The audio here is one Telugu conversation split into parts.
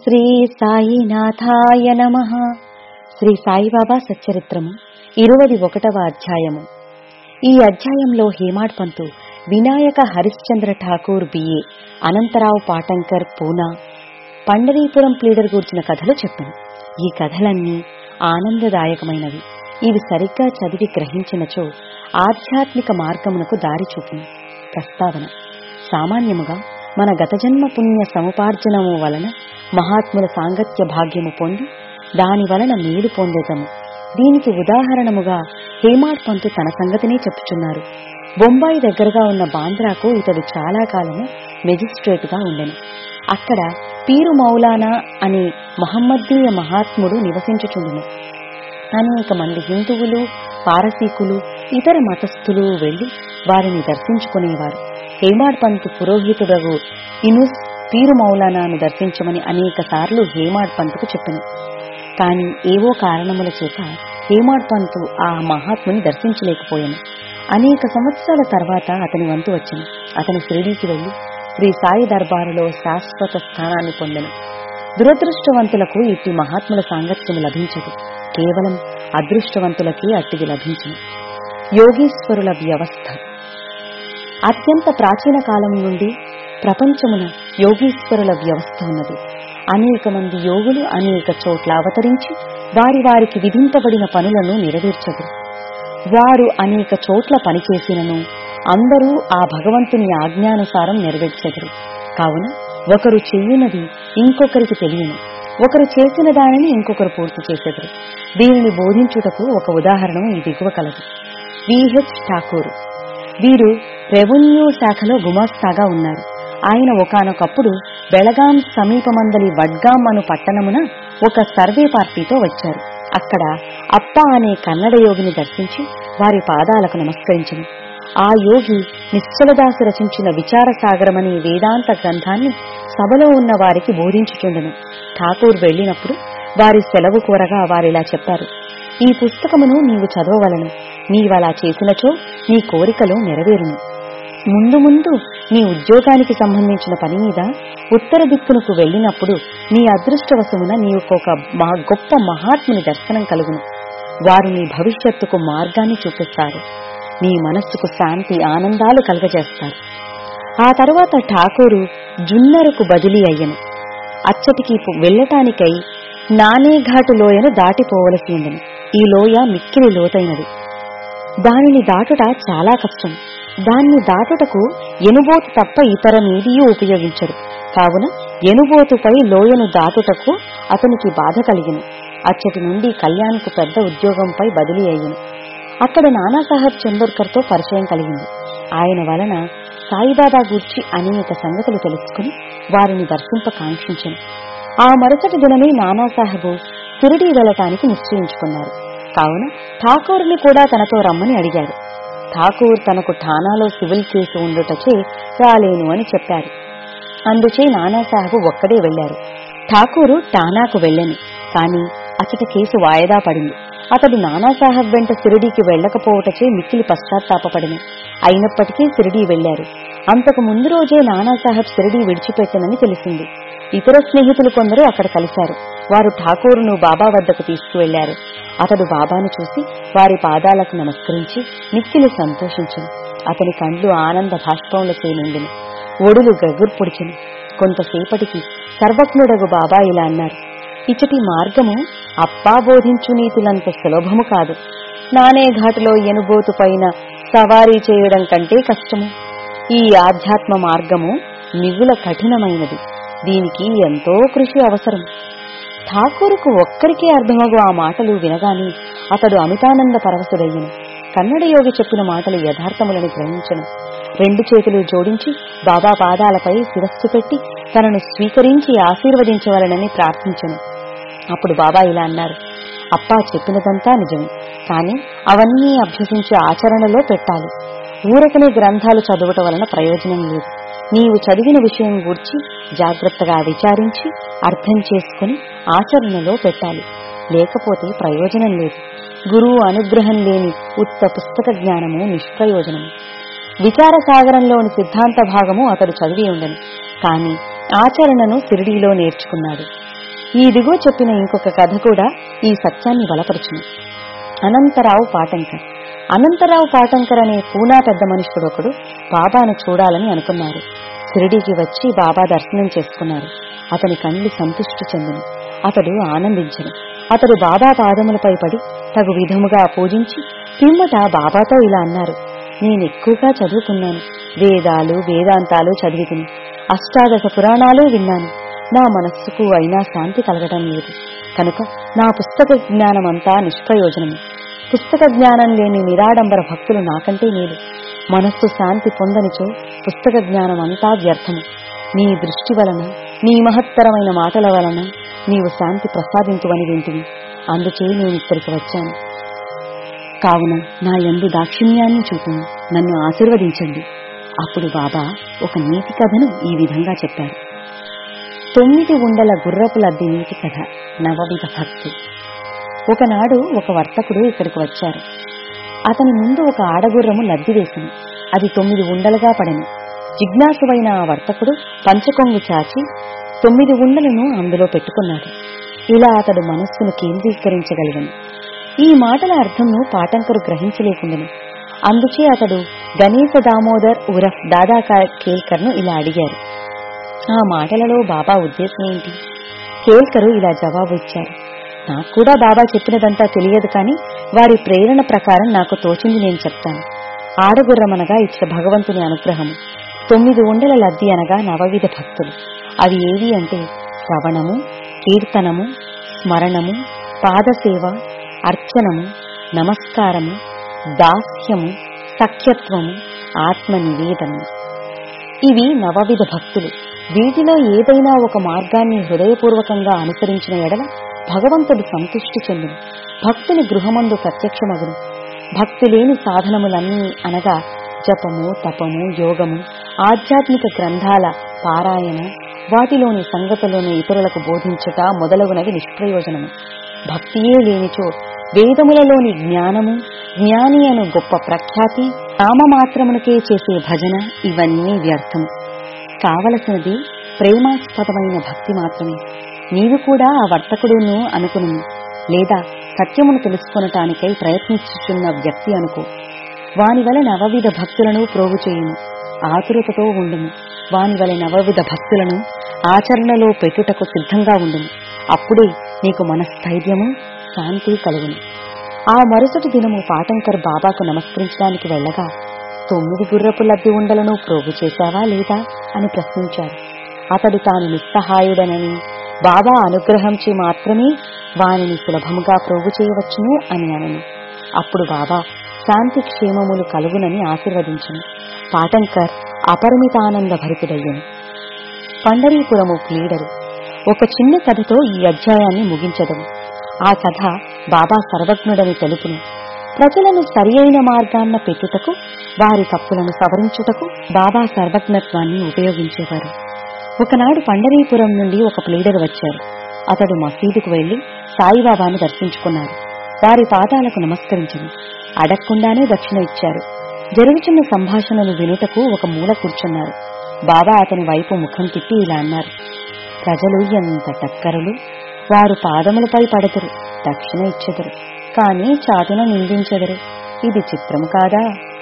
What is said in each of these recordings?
శ్రీ సాయినాథాయ నమ శ్రీ సాయిబాబా సచ్చరిత్రము ఇరవై ఒకటవ అధ్యాయము ఈ అధ్యాయంలో హేమాడ్ పంతు వినాయక హరిశ్చంద్ర ఠాకూర్ బిఏ అనంతరావు పాటంకర్ పూనా పండరీపురం ప్లీడర్ గూర్చిన కథలు చెప్పాను ఈ కథలన్నీ ఆనందదాయకమైనవి ఇవి సరిగ్గా చదివి గ్రహించినచో ఆధ్యాత్మిక మార్గమునకు దారి చూపును ప్రస్తావన సామాన్యముగా మన గత జన్మ పుణ్య సముపార్జనము వలన మహాత్ముల సాంగత్య భాగ్యము పొంది దాని వలన మేలు పొందేదము దీనికి ఉదాహరణముగా హేమాడ్ పంతు తన సంగతినే చెప్పుచున్నారు బొంబాయి దగ్గరగా ఉన్న బాంద్రాకు ఇతడు చాలా కాలము మెజిస్ట్రేట్ గా ఉండెను అక్కడ పీరు మౌలానా అనే మహమ్మద్దీయ మహాత్ముడు నివసించుచుండును అనేక మంది హిందువులు పారసీకులు ఇతర మతస్థులు వెళ్లి వారిని దర్శించుకునేవారు హేమాడ్ పంత్ పురోహితుడగు ఇనుస్ పీరు మౌలానాను దర్శించమని అనేక సార్లు హేమాడ్ పంతుకు చెప్పెను కాని ఏవో కారణముల చేత హేమాడ్ పంతు ఆ మహాత్ముని దర్శించలేకపోయాను అనేక సంవత్సరాల తర్వాత అతని వంతు వచ్చెను అతను షిరిడీకి వెళ్లి శ్రీ సాయి దర్బారులో శాశ్వత స్థానాన్ని పొందెను దురదృష్టవంతులకు ఇట్టి మహాత్ముల సాంగత్యం లభించదు కేవలం అదృష్టవంతులకే అట్టిది లభించును యోగీశ్వరుల వ్యవస్థ అత్యంత ప్రాచీన కాలం నుండి ప్రపంచమున యోగీశ్వరుల వ్యవస్థ ఉన్నది అనేక మంది యోగులు అనేక చోట్ల అవతరించి వారి వారికి విధింపబడిన పనులను నెరవేర్చదు వారు అనేక చోట్ల పనిచేసినను అందరూ ఆ భగవంతుని ఆజ్ఞానుసారం నెరవేర్చెదరు కావున ఒకరు చెయ్యునది ఇంకొకరికి తెలియను ఒకరు చేసిన దానిని ఇంకొకరు పూర్తి చేసెదరు దీనిని బోధించుటకు ఒక ఉదాహరణ ఈ దిగువ కలదు విహెచ్ ఠాకూర్ వీరు రెవెన్యూ శాఖలో గుమాస్తాగా ఉన్నారు ఆయన ఒకనొకప్పుడు బెళగాం సమీపమందలి వడ్గాం అను పట్టణమున ఒక సర్వే పార్టీతో వచ్చారు అక్కడ అప్ప అనే కన్నడ యోగిని దర్శించి వారి పాదాలకు నమస్కరించింది ఆ యోగి నిశ్చలదాసు రచించిన విచారసాగరమనే వేదాంత గ్రంథాన్ని సభలో ఉన్న వారికి బోధించుచుండెను ఠాకూర్ వెళ్లినప్పుడు వారి సెలవు కోరగా వారిలా చెప్పారు ఈ పుస్తకమును నీవు చదవవలను నీవలా చేసినచో నీ కోరికలు నెరవేరును ముందు ముందు నీ ఉద్యోగానికి సంబంధించిన పని మీద ఉత్తర దిక్కునకు వెళ్ళినప్పుడు నీ అదృష్టవశమున నీకొక మా గొప్ప మహాత్ముని దర్శనం కలుగును వారు నీ భవిష్యత్తుకు మార్గాన్ని చూపిస్తారు నీ మనస్సుకు శాంతి ఆనందాలు కలగజేస్తారు ఆ తరువాత ఠాకూరు జున్నరకు బదిలీ అయ్యను అచ్చటికి వెళ్లటానికై నానేఘాటు లోయను దాటిపోవలసి ఉండను ఈ లోయ మిక్కిలి లోతైనది దానిని దాటుట చాలా కష్టం దాన్ని దాటుటకు ఎనుబోతు తప్ప ఇతర నీదియూ ఉపయోగించరు కావున ఎనుబోతుపై లోయను దాటుటకు అతనికి బాధ కలిగిన అచ్చటి నుండి కళ్యాణ్కు పెద్ద ఉద్యోగంపై బదిలీ అయ్యను అక్కడ నానాసాహెబ్ చందోర్కర్తో పరిచయం కలిగింది ఆయన వలన సాయిబాబా గూర్చి అనేక సంగతులు తెలుసుకుని వారిని దర్శింప కాంక్షించను ఆ మరుసటి దినమే నానాసాహెబు సిరిడి వెళ్లటానికి నిశ్చయించుకున్నారు కావున ఠాకూర్ని కూడా తనతో రమ్మని అడిగారు ఠాకూర్ తనకు ఠానాలో సివిల్ కేసు ఉండుటచే రాలేను అని చెప్పారు అందుచే నానాసాహెబు ఒక్కడే వెళ్లారు ఠాకూరు ఠానాకు వెళ్ళను కాని అతడి కేసు వాయిదా పడింది అతడు నానాసాహెబ్ వెంట సిరిడీకి వెళ్లకపోవటచే మిక్కిలి పశ్చాత్తాపపడిను అయినప్పటికీ సిరిడీ వెళ్లారు అంతకు ముందు రోజే నానాసాహెబ్ సిరిడీ విడిచిపెట్టనని తెలిసింది ఇతర స్నేహితులు కొందరు అక్కడ కలిశారు వారు ఠాకూరును బాబా వద్దకు తీసుకువెళ్లారు అతడు బాబాను చూసి వారి పాదాలకు నమస్కరించి మిక్కిలి సంతోషించను అతని కండ్లు ఆనంద భాష్పంలచే నిండిను ఒడులు గగుర్పొడిచెను కొంతసేపటికి సర్వజ్ఞుడగు బాబా ఇలా అన్నారు ఇచ్చటి మార్గము అప్పా బోధించు నీతులంత సులభము కాదు నానే ఘాటులో ఎనుబోతు పైన సవారీ చేయడం కంటే కష్టము ఈ ఆధ్యాత్మ మార్గము మిగుల కఠినమైనది దీనికి ఎంతో కృషి అవసరం ఠాకూరుకు ఒక్కరికే అర్థమగు ఆ మాటలు వినగానే అతడు అమితానంద పరవశుడయ్యను కన్నడ యోగి చెప్పిన మాటలు యథార్థములని గ్రహించను రెండు చేతులు జోడించి బాబా పాదాలపై శిరస్సు పెట్టి తనను స్వీకరించి ఆశీర్వదించవలనని ప్రార్థించను అప్పుడు బాబా ఇలా అన్నారు అప్పా చెప్పినదంతా నిజమే కాని అవన్నీ అభ్యసించి ఆచరణలో పెట్టాలి ఊరకనే గ్రంథాలు చదువుట వలన ప్రయోజనం లేదు నీవు చదివిన విషయం గూర్చి జాగ్రత్తగా విచారించి అర్థం చేసుకుని ఆచరణలో పెట్టాలి లేకపోతే ప్రయోజనం లేదు గురువు అనుగ్రహం లేని ఉత్త పుస్తక జ్ఞానము నిష్ప్రయోజనము విచార సాగరంలోని సిద్ధాంత భాగము అతడు చదివి ఉండను కాని ఆచరణను సిరిడీలో నేర్చుకున్నాడు ఈ దిగువ చెప్పిన ఇంకొక కథ కూడా ఈ సత్యాన్ని బలపరచును అనంతరావు పాటంకర్ అనంతరావు పాటంకర్ అనే పూనా పెద్ద మనుషుడు ఒకడు బాబాను చూడాలని అనుకున్నారు షిరిడీకి వచ్చి బాబా దర్శనం చేసుకున్నారు అతని కళ్ళు సంతృష్టి చెందిన అతడు ఆనందించను అతడు బాబా పాదములపై పడి తగు విధముగా పూజించి పిమ్మట బాబాతో ఇలా అన్నారు నేను ఎక్కువగా చదువుకున్నాను వేదాలు వేదాంతాలు చదివి అష్టాదశ పురాణాలు విన్నాను నా మనస్సుకు అయినా శాంతి కలగడం లేదు కనుక నా పుస్తక జ్ఞానమంతా నిష్ప్రయోజనము పుస్తక జ్ఞానం లేని నిరాడంబర భక్తులు నాకంటే మేలు మనస్సు శాంతి పొందనిచో పుస్తక జ్ఞానం అంతా వ్యర్థము నీ దృష్టి వలన నీ మహత్తరమైన మాటల వలన నీవు శాంతి ప్రసాదించువని వింటివి అందుచే నేను ఇక్కడికి వచ్చాను కావున నా యందు దాక్షిణ్యాన్ని చూపును నన్ను ఆశీర్వదించండి అప్పుడు బాబా ఒక నీతి కథను ఈ విధంగా చెప్పారు తొమ్మిది ఉండల గుర్రపు లద్ది నీతి కథ నవవిధ భక్తి ఒకనాడు ఒక వర్తకుడు ఇక్కడికి వచ్చారు అతని ముందు ఒక ఆడగుర్రము లద్ది వేసింది అది తొమ్మిది ఉండలుగా పడెను జిజ్ఞాసువైన ఆ వర్తకుడు పంచకొంగు చాచి తొమ్మిది ఉండలను అందులో పెట్టుకున్నాడు ఇలా అతడు మనస్సును కేంద్రీకరించగలిగను ఈ మాటల అర్థంను పాటంకరు గ్రహించలేకుండను అందుచే అతడు గణేశ దామోదర్ ఉరఫ్ దాదా కేల్కర్ ను ఇలా అడిగారు ఆ మాటలలో బాబా ఉద్దేశం ఏంటి కేల్కరు ఇలా జవాబు ఇచ్చారు నాకు కూడా బాబా చెప్పినదంతా తెలియదు కానీ వారి ప్రేరణ ప్రకారం నాకు తోచింది నేను చెప్తాను ఆడగుర్రమనగా ఇచ్చట భగవంతుని అనుగ్రహము తొమ్మిది ఉండల లద్ది అనగా నవవిధ భక్తులు అవి ఏవి అంటే శ్రవణము కీర్తనము స్మరణము పాదసేవ అర్చనము నమస్కారము దాస్యము సఖ్యత్వము ఆత్మ నివేదనము ఇవి నవవిధ భక్తులు వీటిలో ఏదైనా ఒక మార్గాన్ని హృదయపూర్వకంగా అనుసరించిన ఎడల భగవంతుడు సంతుష్టి చెందును భక్తుని గృహమందు ప్రత్యక్షమగును భక్తి లేని సాధనములన్నీ అనగా జపము తపము యోగము ఆధ్యాత్మిక గ్రంథాల పారాయణ వాటిలోని సంగతులను ఇతరులకు బోధించుట మొదలగునవి నిష్ప్రయోజనము భక్తియే లేనిచో వేదములలోని జ్ఞానము జ్ఞాని అను గొప్ప ప్రఖ్యాతి నామమాత్రమునకే చేసే భజన ఇవన్నీ వ్యర్థము కావలసినది ప్రేమాస్పదమైన భక్తి మాత్రమే నీవు కూడా ఆ వర్తకుడును అనుకును లేదా సత్యమును తెలుసుకొనటానికై ప్రయత్నించుచున్న వ్యక్తి అనుకో వాని వలె నవవిధ భక్తులను ప్రోగు చేయును ఆతురతతో ఉండుము వాని వలె నవవిధ భక్తులను ఆచరణలో పెట్టుటకు సిద్ధంగా ఉండుము అప్పుడే నీకు మనస్థైర్యము శాంతి కలుగును ఆ మరుసటి దినము పాటంకర్ బాబాకు నమస్కరించడానికి వెళ్ళగా తొమ్మిది గుర్రపు లబ్ధి ఉండలను ప్రోగు చేశావా లేదా అని ప్రశ్నించారు అతడు తాను నిస్సహాయుడనని బాబా అనుగ్రహంచి మాత్రమే వానిని సులభముగా ప్రోగు చేయవచ్చును అని అనను అప్పుడు బాబా శాంతి క్షేమములు కలుగునని ఆశీర్వదించను పాటంకర్ అపరిమితానంద భరితుడయ్యను పండరీపురము క్లీడరు ఒక చిన్న కథతో ఈ అధ్యాయాన్ని ముగించదము ఆ కథ బాబా సర్వజ్ఞుడని తెలుపును ప్రజలను సరియైన మార్గాన్న పెట్టుటకు వారి తప్పులను సవరించుటకు బాబా సర్వజ్ఞత్వాన్ని ఉపయోగించేవారు ఒకనాడు పండరీపురం నుండి ఒక ప్లీడర్ వచ్చారు అతడు మసీదుకు వెళ్లి సాయిబాబాను దర్శించుకున్నారు వారి పాదాలకు నమస్కరించను అడగకుండానే దక్షిణ ఇచ్చారు జరుగుతున్న సంభాషణలు వినుటకు ఒక మూల కూర్చున్నారు బాబా అతని వైపు ముఖం తిప్పి ఇలా అన్నారు ప్రజలు ఎంత టక్కరులు వారు పాదములపై పడతరు దక్షిణ ఇచ్చెదరు కాని చాటున నిందించెదరు ఇది చిత్రము కాదా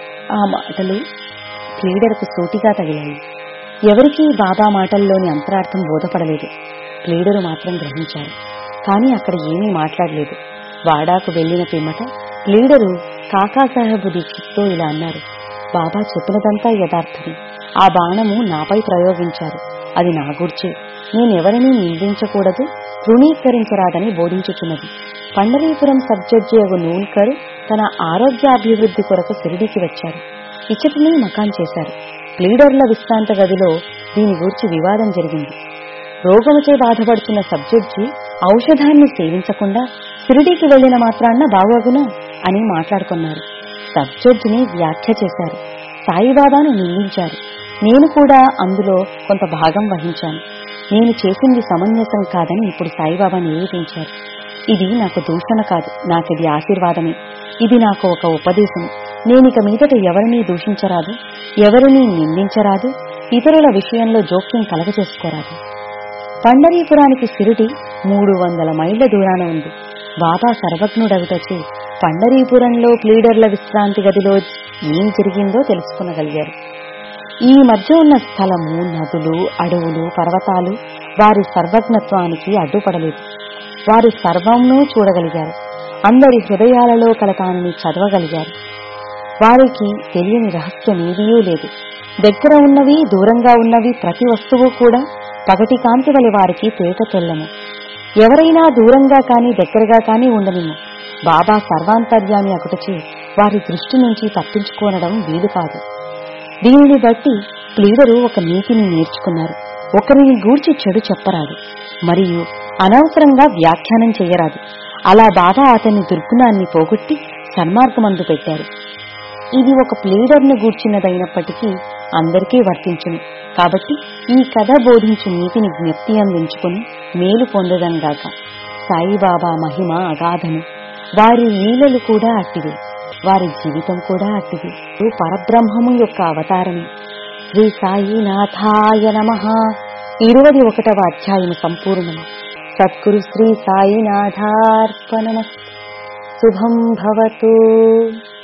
ఆ మాటలు ప్లీడర్కు సూటిగా తగిలాయి ఎవరికీ బాబా మాటల్లోని అంతరార్థం బోధపడలేదు ప్లీడరు మాత్రం గ్రహించారు కాని అక్కడ ఏమీ మాట్లాడలేదు వాడాకు వెళ్లిన పిమ్మట లీడరు కాకాసాహెబు దీక్షిత్తో ఇలా అన్నారు బాబా చెప్పినదంతా యథార్థమే ఆ బాణము నాపై ప్రయోగించారు అది నా గూర్చే నేనెవరినీ నిందించకూడదు తృణీకరించరాదని బోధించుచున్నది పండరీపురం సబ్జడ్జి అగు నూల్కర్ తన ఆరోగ్యాభివృద్ధి కొరకు సిరిడికి వచ్చారు ఇచ్చటిని మకాన్ చేశారు లీడర్ల విశ్రాంత గదిలో దీని గూర్చి వివాదం జరిగింది రోగముచే బాధపడుతున్న సబ్జడ్జి ఔషధాన్ని సేవించకుండా సిరిడీకి వెళ్లిన మాత్రాన్న బాగోగునా అని మాట్లాడుకున్నారు సబ్జడ్జిని వ్యాఖ్య చేశారు సాయిబాబాను నిందించారు నేను కూడా అందులో కొంత భాగం వహించాను నేను చేసింది సమంజసం కాదని ఇప్పుడు సాయిబాబా నిరూపించారు ఇది నాకు దూషణ కాదు నాకిది ఆశీర్వాదమే ఇది నాకు ఒక ఉపదేశం నేనిక మీదట ఎవరినీ దూషించరాదు ఎవరినీ నిందించరాదు ఇతరుల విషయంలో జోక్యం కలగజేసుకోరాదు పండరీపురానికి సిరిడి మూడు వందల మైళ్ల దూరాన ఉంది బాబా సర్వజ్ఞుడవిటొచ్చి పండరీపురంలో ప్లీడర్ల విశ్రాంతి గదిలో ఏం జరిగిందో తెలుసుకునగలిగారు ఈ మధ్య ఉన్న స్థలము నదులు అడవులు పర్వతాలు వారి సర్వజ్ఞత్వానికి అడ్డుపడలేదు వారు సర్వంను చూడగలిగారు అందరి హృదయాలలో కలతానని చదవగలిగారు వారికి తెలియని రహస్యమేదీ లేదు దగ్గర ఉన్నవి దూరంగా ఉన్నవి ప్రతి వస్తువు కూడా పగటి కాంతి వలి వారికి తేట తెల్లము ఎవరైనా దూరంగా కాని దగ్గరగా కాని ఉండనిము బాబా సర్వాంతర్యామి అకుటచే వారి దృష్టి నుంచి తప్పించుకోనడం వీలు కాదు దీనిని బట్టి ప్లీడరు ఒక నీతిని నేర్చుకున్నారు ఒకరిని గూర్చి చెడు చెప్పరాదు మరియు అనవసరంగా వ్యాఖ్యానం చెయ్యరాదు అలా బాబా అతని దుర్గుణాన్ని పోగొట్టి సన్మార్గమందు పెట్టారు ఇది ఒక ప్లేడర్ను గూర్చినదైనప్పటికీ అందరికీ వర్తించును కాబట్టి ఈ కథ బోధించు నీతిని జ్ఞప్తి అందించుకుని మేలు పొందదంగాక సాయిబాబా మహిమ అగాధము వారి లీలలు కూడా అట్టివే వారి జీవితం కూడా అట్టిది పరబ్రహ్మము యొక్క అవతారమే శ్రీ సాయినాథాయ నమ ఇరువది ఒకటవ అధ్యాయము సంపూర్ణము సద్గురు శ్రీ సాయినాథార్పణమస్తు శుభం భవతు